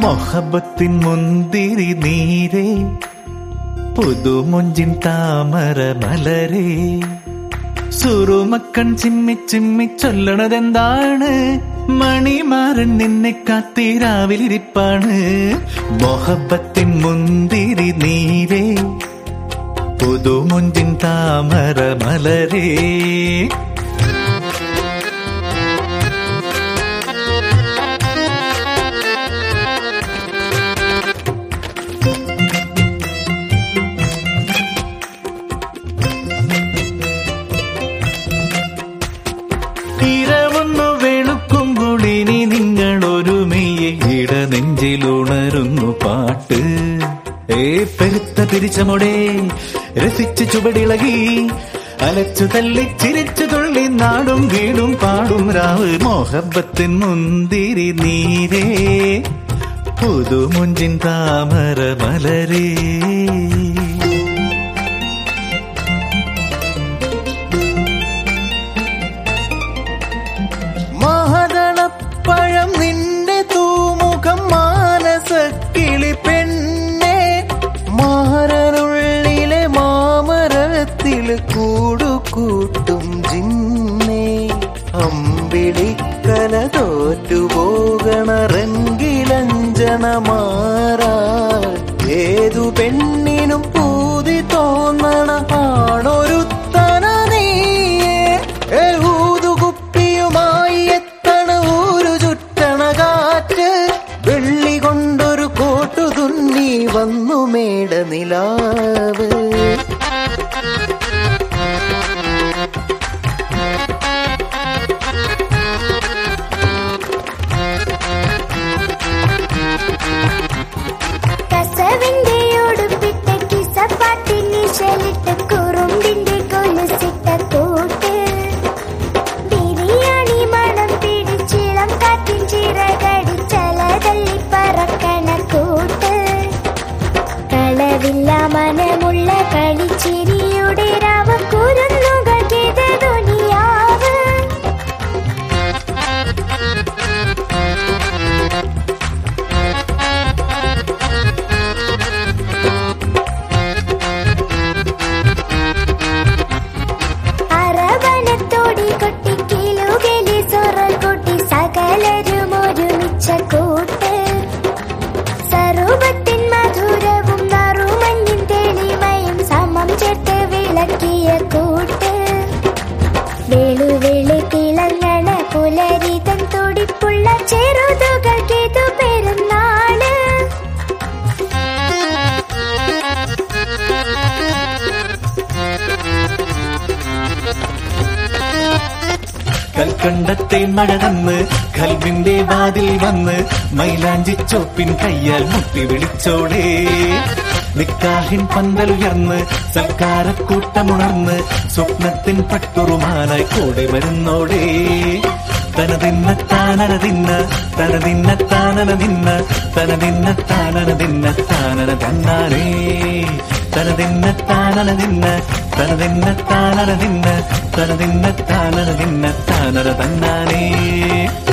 മൊഹബത്തിൻ മുന്തിരി നീരേ പുതുമൊഞ്ചിൻ താമര മലരേ സുറുമക്കൺ ചിമ്മി ചിമ്മി ചൊല്ലണതെന്താണ് മണിമാരൻ നിന്നെ കാത്തിരാവിലിരിപ്പാണ് മൊഹബത്തിൻ മുന്തിരി നീരേ പുതുമൊഞ്ചിൻ താമര മലരേ ഇരവൊന്നു വെളുക്കുമ്പോൾ ഇനി നിങ്ങൾ ഒരുമയെ ഇടനെഞ്ചിലുണരുന്നു പാട്ട് ഏ പെരുത്ത പിരിച്ചമുടേ രസിച്ച് ചുവടിളകി അലച്ചു തള്ളി ചിരിച്ചു തുള്ളി നാടും വീടും പാടും രാവ് മോഹബത്തിൻ മുന്തിരി നീരേ പുതുമുഞ്ചിൻ താമര മലരേ മഹദളപ്പഴം നിന്റെ തൂമുഖം മാനസ കിളി പെണ്ണെ മാരനുള്ളിലെ മാമരത്തിൽ കൂടുകൂട്ടും ജിന്നെ അമ്പിളിക്കല തോറ്റുപോകണ റെങ്കിലഞ്ചന മാറാ ഏതു പെണ്ണിനും പൂതി തോന്നണ ആണൊരുത്തന നീയേ ഏ ഊതുകുപ്പിയുമായി എത്തണ ഊരു ചുറ്റണ കാറ്റ് വെള്ളി കൊണ്ടൊരു കോട്ടു തുന്നി വന്നു മേട നിലാവ് കസവിന്റെ ഉടുപ്പിട്ട കിസപ്പാട്ടിന് ശലിട്ട് കുറുമ്പിന്റെ കൊലുസിട്ട കൂട്ട് ബിരിയാണി മണം പിടിച്ചിളം കാറ്റിൻ ചിറകടിച്ചലതല്ലി പറക്കണ കൂട്ട് കളവില്ല മനമുള്ള കളിച്ചിരിയുടെ രാവ കുരുന്നുകൾ ഗീത ദുനിയാവ് അരവണത്തോടി കൊട്ടി കിലുകലി സൊറൽ കൊട്ടി സകലരും ഒരുമിച്ച കൂട്ട് സരൂപത്തിൻ മധുരവും നറുമഞ്ഞിൻ തെളിമയും സമം ചേർത്ത് വിളക്കിയ കൂട്ട് വെളുവെളി തിളങ്ങണ പുലരിതൻ തുടിപ്പുള്ള ചെറുതുകൾക്കിതു പെരുന്നാള് കൽക്കണ്ടത്തെ മഴ തന്ന് കൽവിന്റെ വാതിൽ വന്ന് മൈലാഞ്ചി ചോപ്പിൻ കയ്യാൽ മുട്ടി വിളിച്ചോടേ നിക്കാഹിൻ പന്തലുയർന്ന് സൽക്കാരക്കൂട്ടമുണർന്ന് സ്വപ്നത്തിൻ പട്ടുറുമാനായി കൂടെ വരുന്നോടേ തനതിന്ന താനന തിന്ന തനതിന്ന താനന നിന്ന തനതിന്ന താനന തിന്ന താനന തന്നാനേ തനതിന്ന താനന നിന്ന തനതിന്ന താനന നിന്ന തനതിന്ന താനന നിന്ന താനന തന്നാനേ